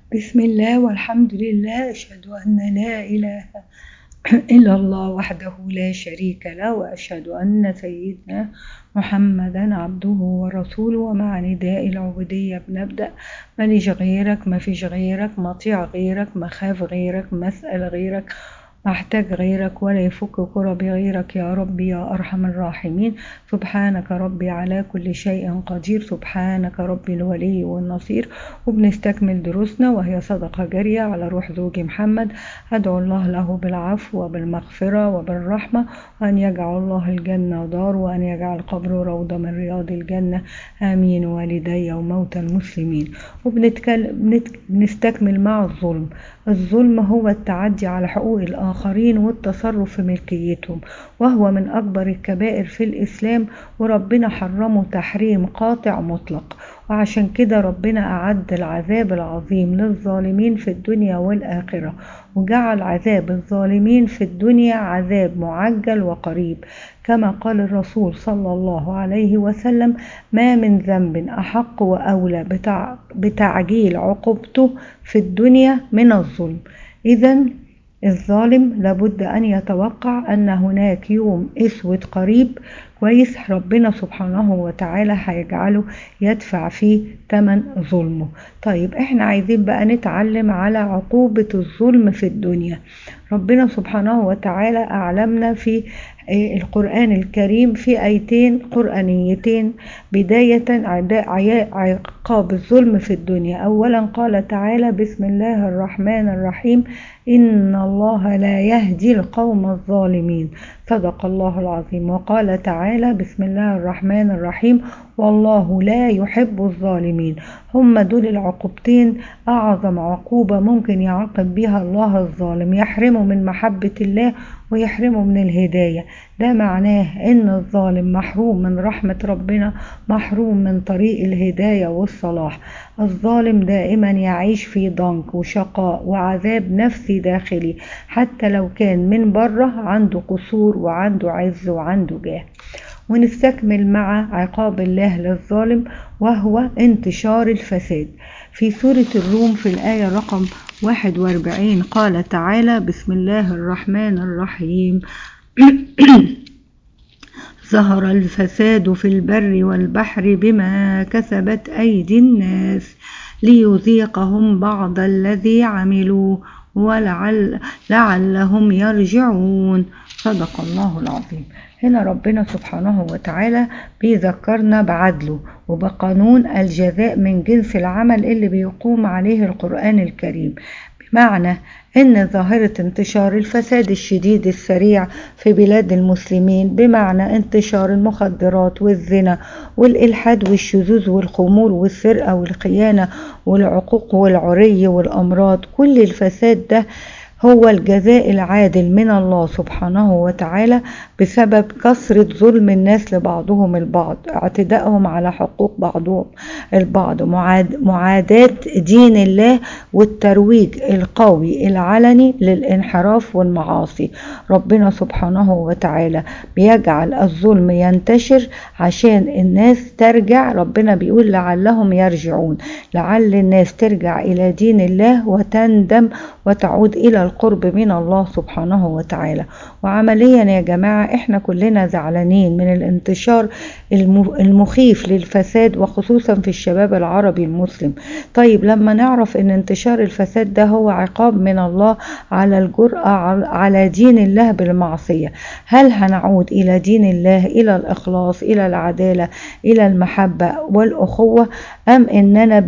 بسم الله والحمد لله أشهد أن لا إله إلا الله وحده لا شريك له وأشهد أن سيدنا محمدا عبده ورسوله ومع نداء العبودية بنبدأ ماليش غيرك ما فيش غيرك مطيع غيرك مخاف غيرك مسأل غيرك محتاج غيرك ولا يفك كربي غيرك يا ربي يا أرحم الراحمين سبحانك ربي على كل شيء قدير سبحانك ربي الولي والنصير وبنستكمل دروسنا وهي صدقة جارية على روح زوجي محمد أدعو الله له بالعفو وبالمغفرة وبالرحمة وأن يجعل الله الجنة دار وأن يجعل قبره روضة من رياض الجنة آمين والدي وموتى المسلمين وبنستكمل مع الظلم الظلم هو التعدي على حقوق الآخرين والتصرف في ملكيتهم وهو من أكبر الكبائر في الإسلام وربنا حرمه تحريم قاطع مطلق وعشان كده ربنا أعد العذاب العظيم للظالمين في الدنيا والآخرة وجعل عذاب الظالمين في الدنيا عذاب معجل وقريب كما قال الرسول صلى الله عليه وسلم ما من ذنب أحق وأولى بتعجيل عقوبته في الدنيا من الظلم إذا الظالم لابد أن يتوقع أن هناك يوم أسود قريب كويس ربنا سبحانه وتعالى هيجعله يدفع فيه تمن ظلمه طيب احنا عايزين بقى نتعلم على عقوبة الظلم في الدنيا ربنا سبحانه وتعالى أعلمنا في القرآن الكريم في آيتين قرآنيتين بداية عقاب الظلم في الدنيا أولا قال تعالى بسم الله الرحمن الرحيم إن الله لا يهدي القوم الظالمين صدق الله العظيم وقال تعالى بسم الله الرحمن الرحيم والله لا يحب الظالمين هم دول العقوبتين أعظم عقوبة ممكن يعاقب بها الله الظالم يحرمه من محبة الله ويحرمه من الهداية ده معناه إن الظالم محروم من رحمة ربنا محروم من طريق الهداية والصلاح الظالم دائما يعيش في ضنك وشقاء وعذاب نفسي داخلي حتى لو كان من بره عنده قصور وعنده عز وعنده جاه ونستكمل مع عقاب الله للظالم وهو انتشار الفساد في سورة الروم في الآية رقم 41 قال تعالى بسم الله الرحمن الرحيم ظهر الفساد في البر والبحر بما كسبت أيدي الناس ليذيقهم بعض الذي عملوا ولعل لعلهم يرجعون صدق الله العظيم هنا ربنا سبحانه وتعالى بيذكرنا بعدله وبقانون الجزاء من جنس العمل اللي بيقوم عليه القرآن الكريم بمعنى ان ظاهرة انتشار الفساد الشديد السريع في بلاد المسلمين بمعنى انتشار المخدرات والزنا والالحاد والشذوذ والخمول والسرقة والخيانة والعقوق والعري والامراض كل الفساد ده هو الجزاء العادل من الله سبحانه وتعالى بسبب كثرة ظلم الناس لبعضهم البعض اعتدائهم على حقوق بعضهم البعض معاد معاداة دين الله والترويج القوي العلني للانحراف والمعاصي ربنا سبحانه وتعالى بيجعل الظلم ينتشر عشان الناس ترجع ربنا بيقول لعلهم يرجعون لعل الناس ترجع إلى دين الله وتندم وتعود إلى القرب من الله سبحانه وتعالى وعمليا يا جماعة احنا كلنا زعلانين من الانتشار المخيف للفساد وخصوصا في الشباب العربي المسلم طيب لما نعرف ان انتشار الفساد ده هو عقاب من الله على الجرأة على دين الله بالمعصية هل هنعود الى دين الله الى الاخلاص الى العدالة الى المحبة والاخوة ام اننا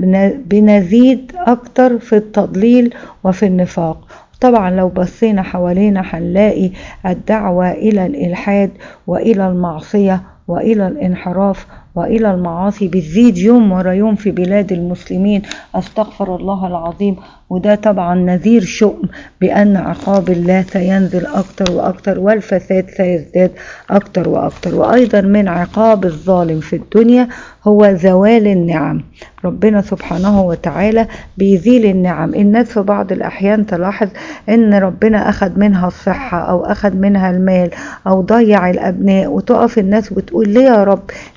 بنزيد اكتر في التضليل وفي النفاق طبعا لو بصينا حوالينا هنلاقي الدعوة إلى الإلحاد وإلى المعصية وإلى الانحراف وإلى المعاصي بتزيد يوم ورا يوم في بلاد المسلمين أستغفر الله العظيم وده طبعا نذير شؤم بأن عقاب الله سينزل أكتر وأكتر والفساد سيزداد أكتر وأكتر وأيضا من عقاب الظالم في الدنيا هو زوال النعم ربنا سبحانه وتعالى بيزيل النعم الناس في بعض الأحيان تلاحظ أن ربنا أخذ منها الصحة أو أخذ منها المال أو ضيع الأبناء وتقف الناس وتقول ليه يا رب الناس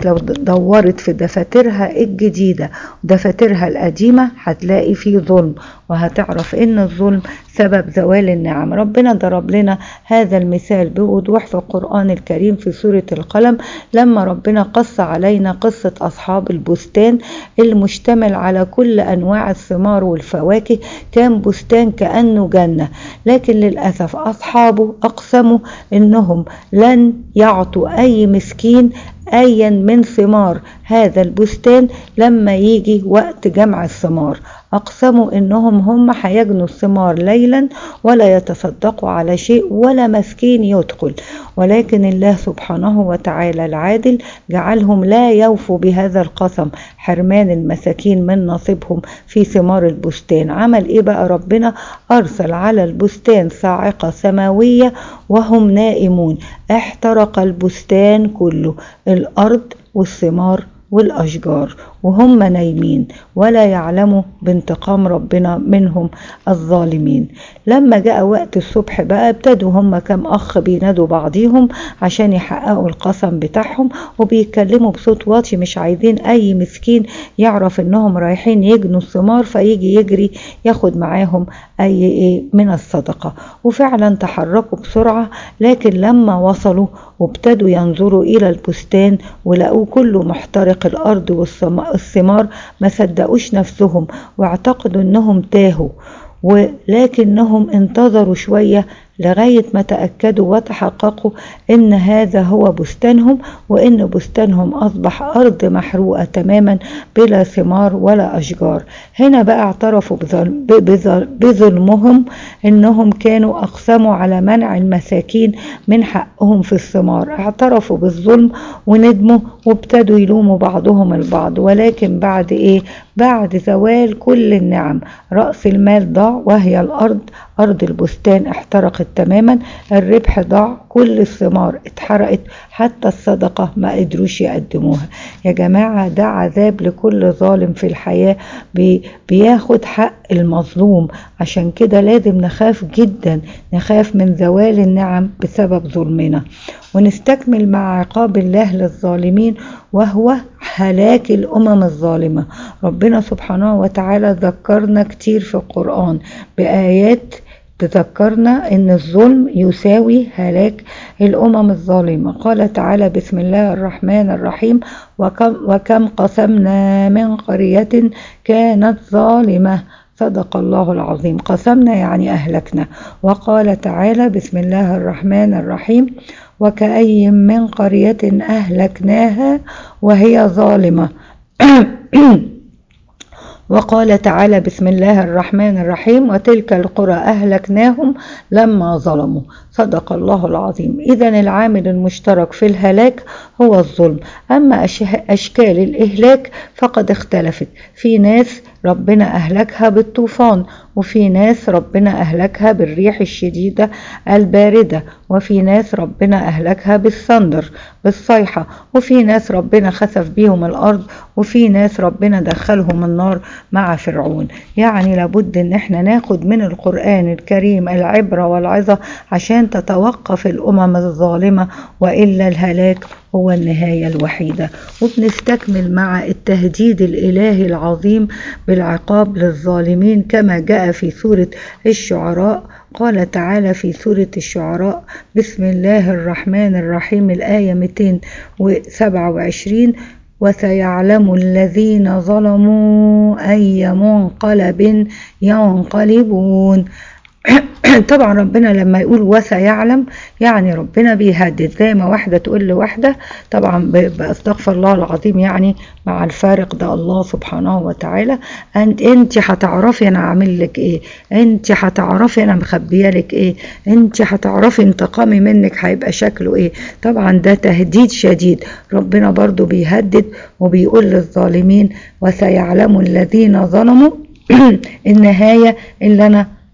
لو دورت في دفاترها الجديدة ودفاترها القديمة هتلاقي فيه ظلم وهتعرف ان الظلم سبب زوال النعم ربنا ضرب لنا هذا المثال بوضوح في القرآن الكريم في سورة القلم لما ربنا قص علينا قصة أصحاب البستان المشتمل على كل أنواع الثمار والفواكه كان بستان كأنه جنة لكن للأسف أصحابه أقسموا إنهم لن يعطوا أي مسكين أيا من ثمار هذا البستان لما يجي وقت جمع الثمار أقسموا إنهم هم هيجنوا الثمار ليلا ولا يتصدقوا على شيء ولا مسكين يدخل ولكن الله سبحانه وتعالى العادل جعلهم لا يوفوا بهذا القسم حرمان المساكين من نصيبهم في ثمار البستان عمل إيه بقى ربنا أرسل على البستان صاعقة سماوية وهم نائمون احترق البستان كله الأرض والثمار والأشجار وهم نايمين ولا يعلموا بانتقام ربنا منهم الظالمين لما جاء وقت الصبح بقى ابتدوا هم كم أخ بينادوا بعضيهم عشان يحققوا القسم بتاعهم وبيتكلموا بصوت واطي مش عايزين أي مسكين يعرف إنهم رايحين يجنوا الثمار فيجي يجري ياخد معاهم أي إيه من الصدقة وفعلا تحركوا بسرعة لكن لما وصلوا وابتدوا ينظروا إلى البستان ولقوه كله محترق الأرض والثمار ما صدقوش نفسهم واعتقدوا إنهم تاهوا ولكنهم انتظروا شوية لغاية ما تأكدوا وتحققوا إن هذا هو بستانهم وإن بستانهم أصبح أرض محروقة تماما بلا ثمار ولا أشجار هنا بقى اعترفوا بظلمهم إنهم كانوا أقسموا على منع المساكين من حقهم في الثمار اعترفوا بالظلم وندموا وابتدوا يلوموا بعضهم البعض ولكن بعد إيه بعد زوال كل النعم رأس المال ضاع وهي الأرض أرض البستان احترقت تماما الربح ضاع كل الثمار اتحرقت حتى الصدقة ما قدروش يقدموها يا جماعة ده عذاب لكل ظالم في الحياة بي بياخد حق المظلوم عشان كده لازم نخاف جدا نخاف من زوال النعم بسبب ظلمنا ونستكمل مع عقاب الله للظالمين وهو هلاك الأمم الظالمة ربنا سبحانه وتعالى ذكرنا كتير في القرآن بآيات تذكرنا ان الظلم يساوي هلاك الامم الظالمه قال تعالى بسم الله الرحمن الرحيم وكم, وكم قسمنا من قريه كانت ظالمه صدق الله العظيم قسمنا يعني اهلكنا وقال تعالى بسم الله الرحمن الرحيم وكأي من قريه اهلكناها وهي ظالمه وقال تعالى بسم الله الرحمن الرحيم وتلك القرى أهلكناهم لما ظلموا صدق الله العظيم إذا العامل المشترك في الهلاك هو الظلم أما أشكال الإهلاك فقد اختلفت في ناس ربنا أهلكها بالطوفان وفي ناس ربنا أهلكها بالريح الشديدة الباردة وفي ناس ربنا أهلكها بالثندر بالصيحة وفي ناس ربنا خسف بيهم الأرض وفي ناس ربنا دخلهم النار مع فرعون يعني لابد ان احنا ناخد من القرآن الكريم العبرة والعظة عشان تتوقف الأمم الظالمة وإلا الهلاك هو النهاية الوحيدة وبنستكمل مع التهديد الإلهي العظيم بالعقاب للظالمين كما جاء في سورة الشعراء قال تعالى في سورة الشعراء بسم الله الرحمن الرحيم الآية 227 وسيعلم الذين ظلموا أي منقلب ينقلبون طبعا ربنا لما يقول وسيعلم يعني ربنا بيهدد زي ما واحدة تقول لواحدة طبعا باستغفر الله العظيم يعني مع الفارق ده الله سبحانه وتعالى انت انت هتعرفي انا عامل لك ايه انت هتعرفي انا مخبيه لك ايه انت هتعرفي انتقامي منك هيبقى شكله ايه طبعا ده تهديد شديد ربنا برضو بيهدد وبيقول للظالمين وسيعلم الذين ظلموا النهاية اللي انا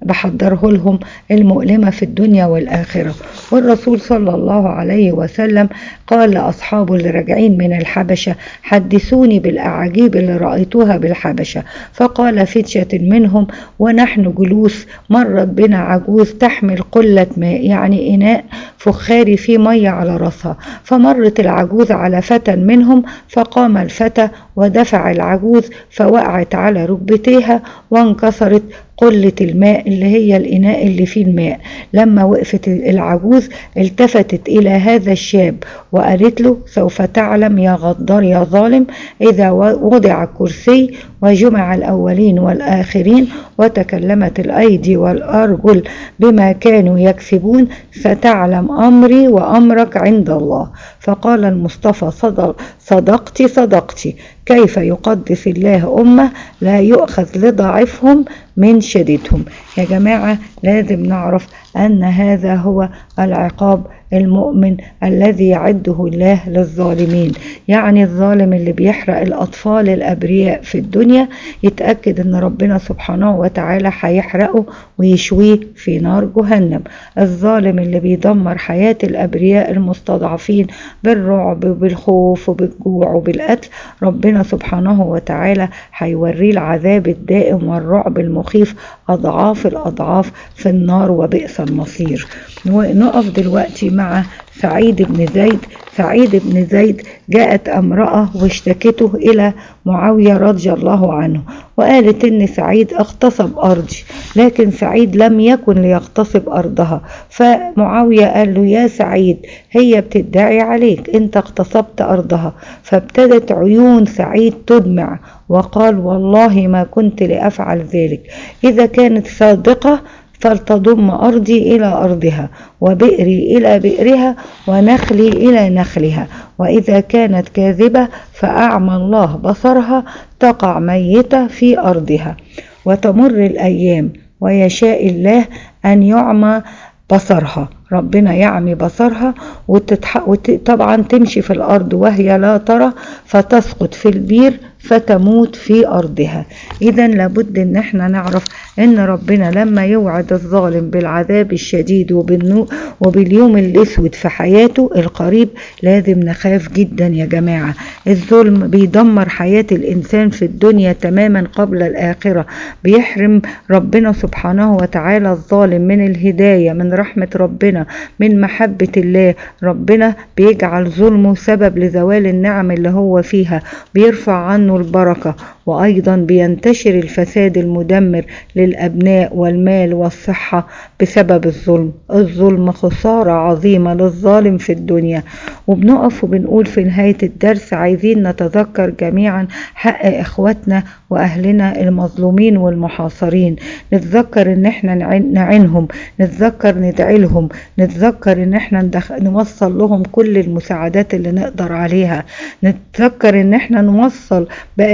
بحضره لهم المؤلمة في الدنيا والآخرة والرسول صلى الله عليه وسلم قال لأصحابه اللي راجعين من الحبشة حدثوني بالأعاجيب اللي رأيتوها بالحبشة فقال فتشة منهم ونحن جلوس مرت بنا عجوز تحمل قلة ماء يعني إناء فخاري فيه مية على رأسها فمرت العجوز على فتى منهم فقام الفتى ودفع العجوز فوقعت على ركبتيها وانكسرت قلة الماء اللي هي الإناء اللي فيه الماء لما وقفت العجوز التفتت إلى هذا الشاب وقالت له سوف تعلم يا غدار يا ظالم إذا وضع كرسي وجمع الأولين والآخرين وتكلمت الأيدي والأرجل بما كانوا يكسبون ستعلم أمري وأمرك عند الله فقال المصطفى صدق صدقتي صدقتي كيف يقدس الله أمة لا يؤخذ لضعفهم من شدتهم يا جماعة لازم نعرف أن هذا هو العقاب المؤمن الذي يعده الله للظالمين يعني الظالم اللي بيحرق الأطفال الأبرياء في الدنيا يتأكد أن ربنا سبحانه وتعالى هيحرقه ويشويه في نار جهنم الظالم اللي بيدمر حياة الأبرياء المستضعفين بالرعب بالخوف وبالجوع وبالقتل ربنا سبحانه وتعالى هيوريه العذاب الدائم والرعب المخيف أضعاف الأضعاف في النار وبئس المصير ونقف دلوقتي مع سعيد بن زيد سعيد بن زيد جاءت امرأة واشتكته إلى معاوية رضي الله عنه وقالت إن سعيد اغتصب أرضي لكن سعيد لم يكن ليغتصب أرضها فمعاوية قال له يا سعيد هي بتدعي عليك أنت اغتصبت أرضها فابتدت عيون سعيد تدمع وقال والله ما كنت لأفعل ذلك إذا كانت صادقة فلتضم أرضي إلى أرضها وبئري إلى بئرها ونخلي إلى نخلها وإذا كانت كاذبة فأعمى الله بصرها تقع ميتة في أرضها وتمر الأيام ويشاء الله أن يعمى بصرها ربنا يعمي بصرها وتتح... وت... طبعا تمشي في الأرض وهي لا ترى فتسقط في البير فتموت في أرضها إذا لابد إن احنا نعرف إن ربنا لما يوعد الظالم بالعذاب الشديد وبالنو وباليوم الأسود في حياته القريب لازم نخاف جدا يا جماعة الظلم بيدمر حياة الإنسان في الدنيا تماما قبل الآخرة بيحرم ربنا سبحانه وتعالى الظالم من الهداية من رحمة ربنا من محبة الله ربنا بيجعل ظلمه سبب لزوال النعم اللي هو فيها بيرفع عنه البركة وأيضا بينتشر الفساد المدمر للأبناء والمال والصحة بسبب الظلم الظلم خسارة عظيمة للظالم في الدنيا وبنقف وبنقول في نهاية الدرس عايزين نتذكر جميعا حق إخواتنا وأهلنا المظلومين والمحاصرين نتذكر إن احنا نعينهم نتذكر ندعي لهم نتذكر إن احنا نوصل لهم كل المساعدات اللي نقدر عليها نتذكر إن احنا نوصل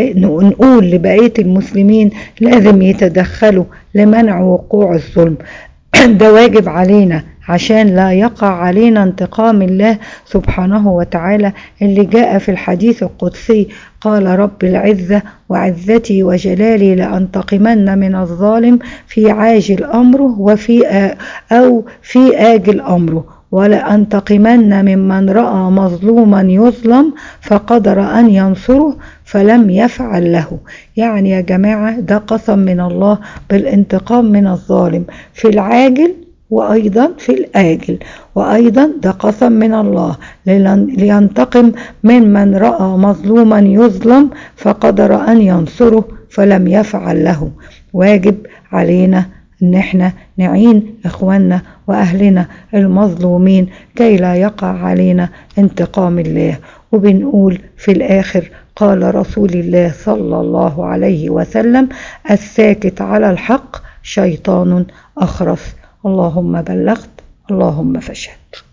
نقول لبقية المسلمين لازم يتدخلوا لمنع وقوع الظلم ده واجب علينا عشان لا يقع علينا انتقام الله سبحانه وتعالى اللي جاء في الحديث القدسي قال رب العزة وعزتي وجلالي لأنتقمن من الظالم في عاجل أمره وفي أو في آجل أمره ولأنتقمن ممن رأى مظلوما يظلم فقدر أن ينصره فلم يفعل له يعني يا جماعة ده قسم من الله بالانتقام من الظالم في العاجل وأيضا في الآجل وأيضا ده قسم من الله لينتقم من من رأى مظلوما يظلم فقدر أن ينصره فلم يفعل له واجب علينا ان احنا نعين اخواننا واهلنا المظلومين كي لا يقع علينا انتقام الله وبنقول في الاخر قال رسول الله صلى الله عليه وسلم الساكت على الحق شيطان اخرس اللهم بلغت اللهم فشهد